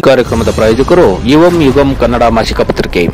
ಕಾರ್ಯಕ್ರಮದ ಪ್ರಾಯೋಜಕರು ಯುವಂ ಯುಗಂ ಕನ್ನಡ ಮಾಸಿಕ ಪತ್ರಿಕೆ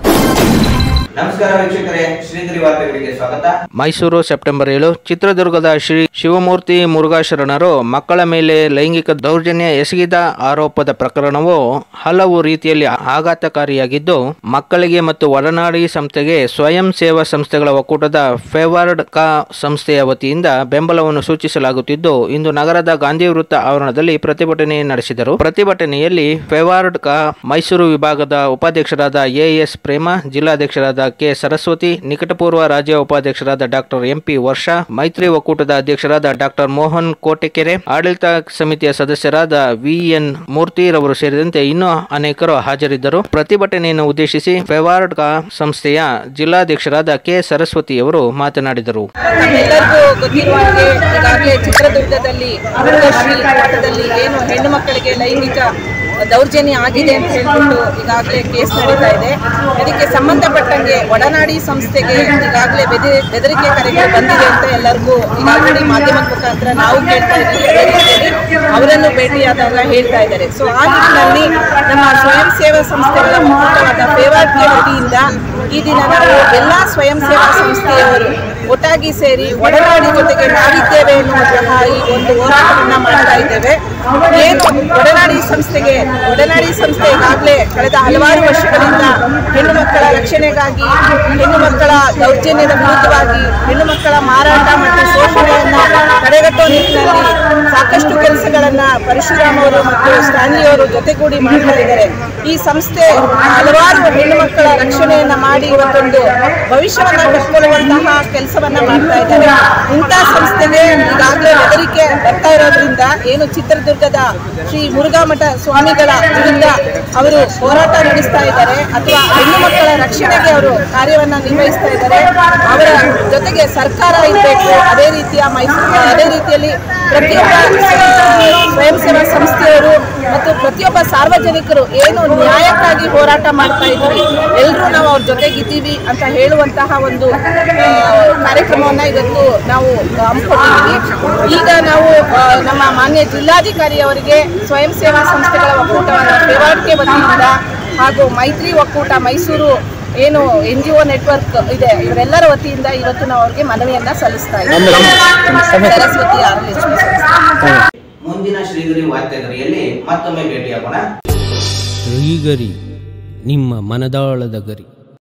ನಮಸ್ಕಾರ ವೀಕ್ಷಕರೇ ಶ್ರೀಗಿರಿ ವಾರ್ತೆಗಳಿಗೆ ಸ್ವಾಗತ ಮೈಸೂರು ಸೆಪ್ಟೆಂಬರ್ ಏಳು ಚಿತ್ರದುರ್ಗದ ಶ್ರೀ ಶಿವಮೂರ್ತಿ ಮುರುಘಾಶರಣರು ಮಕ್ಕಳ ಮೇಲೆ ಲೈಂಗಿಕ ದೌರ್ಜನ್ಯ ಎಸಗಿದ ಆರೋಪದ ಪ್ರಕರಣವು ಹಲವು ರೀತಿಯಲ್ಲಿ ಆಘಾತಕಾರಿಯಾಗಿದ್ದು ಮಕ್ಕಳಿಗೆ ಮತ್ತು ಒಡನಾಡಿ ಸಂಸ್ಥೆಗೆ ಸ್ವಯಂ ಸೇವಾ ಸಂಸ್ಥೆಗಳ ಒಕ್ಕೂಟದ ಫೇವರ್ಡ್ ಕಾ ಸಂಸ್ಥೆಯ ವತಿಯಿಂದ ಬೆಂಬಲವನ್ನು ಸೂಚಿಸಲಾಗುತ್ತಿದ್ದು ಇಂದು ನಗರದ ಗಾಂಧಿ ವೃತ್ತ ಆವರಣದಲ್ಲಿ ಪ್ರತಿಭಟನೆ ನಡೆಸಿದರು ಪ್ರತಿಭಟನೆಯಲ್ಲಿ ಫೇವರ್ಡ್ ಕಾ ಮೈಸೂರು ವಿಭಾಗದ ಉಪಾಧ್ಯಕ್ಷರಾದ ಎಎಸ್ ಪ್ರೇಮ ಜಿಲ್ಲಾಧ್ಯಕ್ಷರಾದ ಕೆ ಸರಸ್ವತಿ ನಿಕಟಪೂರ್ವ ರಾಜ್ಯ ಉಪಾಧ್ಯಕ್ಷರಾದ ಡಾಕ್ಟರ್ ಎಂಪಿ ವರ್ಷ ಮೈತ್ರಿ ಒಕ್ಕೂಟದ ಅಧ್ಯಕ್ಷರಾದ ಡಾಕ್ಟರ್ ಮೋಹನ್ ಕೋಟೆಕೆರೆ ಆಡಳಿತ ಸಮಿತಿಯ ಸದಸ್ಯರಾದ ವಿಎನ್ ಮೂರ್ತಿರವರು ಸೇರಿದಂತೆ ಇನ್ನೂ ಅನೇಕರು ಹಾಜರಿದ್ದರು ಪ್ರತಿಭಟನೆಯನ್ನು ಉದ್ದೇಶಿಸಿ ಫೆವಾರ್ಡ್ ಕಾ ಸಂಸ್ಥೆಯ ಜಿಲ್ಲಾಧ್ಯಕ್ಷರಾದ ಕೆ ಸರಸ್ವತಿಯವರು ಮಾತನಾಡಿದರು ನಮ್ಮೆಲ್ಲರಿಗೂ ಗೊತ್ತಿರುವ ಹಾಗೆ ಈಗಾಗಲೇ ಚಿತ್ರದುರ್ಗದಲ್ಲಿ ಅಮೃತಶ್ರೀ ಮಠದಲ್ಲಿ ಏನು ಹೆಣ್ಣು ಮಕ್ಕಳಿಗೆ ಲೈಂಗಿಕ ದೌರ್ಜನ್ಯ ಆಗಿದೆ ಅಂತ ಹೇಳ್ಬಿಟ್ಟು ಈಗಾಗಲೇ ಕೇಸ್ ನಡೀತಾ ಇದೆ ಇದಕ್ಕೆ ಸಂಬಂಧಪಟ್ಟಂಗೆ ಒಡನಾಡಿ ಸಂಸ್ಥೆಗೆ ಈಗಾಗಲೇ ಬೆದಿ ಬೆದರಿಕೆ ಕರೆಗಳು ಬಂದಿದೆ ಅಂತ ಎಲ್ಲರಿಗೂ ಈಗಾಗಲೇ ಮಾಧ್ಯಮದ ಮುಖಾಂತರ ನಾವು ಕೇಳ್ತಾ ಇದ್ದೀವಿ ಅದೇ ರೀತಿಯಲ್ಲಿ ಅವರನ್ನು ಭೇಟಿಯಾದಾಗ ಹೇಳ್ತಾ ಇದ್ದಾರೆ ಸೊ ಆ ನಿಟ್ಟಿನಲ್ಲಿ ನಮ್ಮ ಸ್ವಯಂ ಸೇವಾ ಸಂಸ್ಥೆಗಳ ಮುಖಾಂತರವಾದ ಫೇವಾರ್ಗೆ ವತಿಯಿಂದ ಈ ದಿನ ನಾವು ಎಲ್ಲ ಸ್ವಯಂ ಸೇವಾ ಸಂಸ್ಥೆಯವರು ಒಟ್ಟಾಗಿ ಸೇರಿ ಒಡನಾಡಿ ಜೊತೆಗೆ ನಾವಿದ್ದೇವೆ ಎನ್ನುವಂತಹ ಈ ಒಂದು ಹೋರಾಟವನ್ನ ಮಾಡ್ತಾ ಇದ್ದೇವೆ ಏನು ಒಡನಾಡಿ ಸಂಸ್ಥೆಗೆ ಒಡನಾಡಿ ಸಂಸ್ಥೆ ಈಗಾಗಲೇ ಕಳೆದ ಹಲವಾರು ವರ್ಷಗಳಿಂದ ಹೆಣ್ಣು ಮಕ್ಕಳ ರಕ್ಷಣೆಗಾಗಿ ಹೆಣ್ಣು ಮಕ್ಕಳ ದೌರ್ಜನ್ಯದ ವಿರುದ್ಧವಾಗಿ ಹೆಣ್ಣು ಮಕ್ಕಳ ಮಾರಾಟ ಮತ್ತು ಶೋಷಣೆಯನ್ನ ತಡೆಗಟ್ಟುವ ನಿಟ್ಟಿನಲ್ಲಿ ಸಾಕಷ್ಟು ಕೆಲಸಗಳನ್ನ ಪರಶುರಾಮ್ ಅವರು ಮತ್ತು ಸ್ಟ್ಯಾನ್ಲಿ ಅವರು ಜೊತೆಗೂಡಿ ಮಾಡ್ತಾ ಇದ್ದಾರೆ ಈ ಸಂಸ್ಥೆ ಹಲವಾರು ಹೆಣ್ಣು ಮಕ್ಕಳ ರಕ್ಷಣೆಯನ್ನ ಮಾಡಿ ಇವತ್ತೊಂದು ಭವಿಷ್ಯವನ್ನ ಕಟ್ಕೊಳ್ಳುವಂತಹ ಕೆಲಸವನ್ನ ಮಾಡ್ತಾ ಇದ್ದಾರೆ ಇಂತಹ ಸಂಸ್ಥೆಗೆ ಈಗಾಗಲೇ ಬೆದರಿಕೆ ಬರ್ತಾ ಇರೋದ್ರಿಂದ ಏನು ಚಿತ್ರದುರ್ಗದ ಶ್ರೀ ಮುರುಘಾಮಠ ಸ್ವಾಮಿಗಳ ವಿರುದ್ಧ ಅವರು ಹೋರಾಟ ನಡೆಸ್ತಾ ಇದ್ದಾರೆ ಅಥವಾ ಹೆಣ್ಣು ಮಕ್ಕಳ ರಕ್ಷಣೆಗೆ ಅವರು ಕಾರ್ಯವನ್ನ ನಿರ್ವಹಿಸ್ತಾ ಇದ್ದಾರೆ ಅವರ ಜೊತೆಗೆ ಸರ್ಕಾರ ಇರಬೇಕು ಅದೇ ರೀತಿಯ ಮೈಸೂರು ಅದೇ ರೀತಿಯಲ್ಲಿ ಪ್ರತಿಯೊಬ್ಬ ಸ್ವಯಂ ಸೇವಾ ಸಂಸ್ಥೆಯವರು ಮತ್ತು ಪ್ರತಿಯೊಬ್ಬ ಸಾರ್ವಜನಿಕರು ಏನು ನ್ಯಾಯಕ್ಕಾಗಿ ಹೋರಾಟ ಮಾಡ್ತಾ ಇದ್ದೀವಿ ಎಲ್ಲರೂ ನಾವು ಅವ್ರ ಜೊತೆಗಿದ್ದೀವಿ ಅಂತ ಹೇಳುವಂತಹ ಒಂದು ಆ, ಕಾರ್ಯಕ್ರಮವನ್ನ ಇವತ್ತು ನಾವು ಹಮ್ಮಿಕೊಂಡಿದ್ದೀವಿ ಈಗ ನಾವು ಆ, ನಮ್ಮ ಮಾನ್ಯ ಜಿಲ್ಲಾಧಿಕಾರಿ ಅವರಿಗೆ ಸ್ವಯಂ ಸೇವಾ ಸಂಸ್ಥೆಗಳ ಒಕ್ಕೂಟವನ್ನು ಫೇವಾರ್ಕೆ ವತಿಯಿಂದ ಹಾಗೂ ಮೈತ್ರಿ ಒಕ್ಕೂಟ ಮೈಸೂರು ಏನು ಎನ್ ಜಿ ಒ ನೆಟ್ವರ್ಕ್ ಇದೆ ಇವರೆಲ್ಲರ ವತಿಯಿಂದ ಇವತ್ತು ನಾವು ಅವ್ರಿಗೆ ಮನವಿಯನ್ನ ಸಲ್ಲಿಸ್ತಾ ಇದ್ದೀವಿ Saraswathi R L H P ಸಂಸ್ಥೆ. ಮುಂದಿನ ಶ್ರೀಗಿರಿ ವಾರ್ತೆಗರಿಯಲ್ಲಿ ಮತ್ತೊಮ್ಮೆ ಭೇಟಿಯಾಗೋಣ ಶ್ರೀಗರಿ ನಿಮ್ಮ ಮನದಾಳದ ಗರಿ